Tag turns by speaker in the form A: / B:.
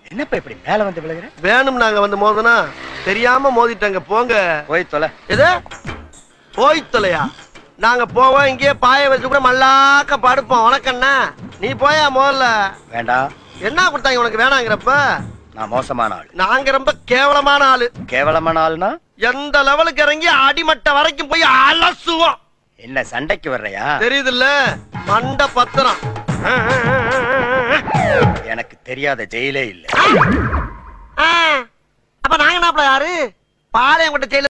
A: என்னப்பா இப்படி மேல வந்து விழுகிற
B: வேணும் நாங்க வந்து மோதனா தெரியாம மோதிட்டாங்க போங்க
A: போய் தொலை
B: எது போய் தொலையா நாங்க போவோம் இங்கேயே பாய வச்சு கூட மல்லாக்க படுப்போம் உனக்கண்ணா நீ போயா முதல்ல
A: வேண்டாம்
B: என்ன கொடுத்தாங்க உனக்கு வேணாங்கிறப்ப
A: நான் மோசமான ஆள்
B: நாங்க ரொம்ப கேவலமான ஆளு
A: கேவலமான ஆள்னா
B: எந்த லெவலுக்கு இறங்கி அடிமட்ட வரைக்கும் போய் அலசுவோம்
A: என்ன சண்டைக்கு வர்றையா
B: தெரியுதுல்ல மண்ட பத்திரம்
A: எனக்கு தெரியாத ஜெயிலே இல்ல
B: அப்ப நாங்க என்ன யாரு பாளையம் கொண்ட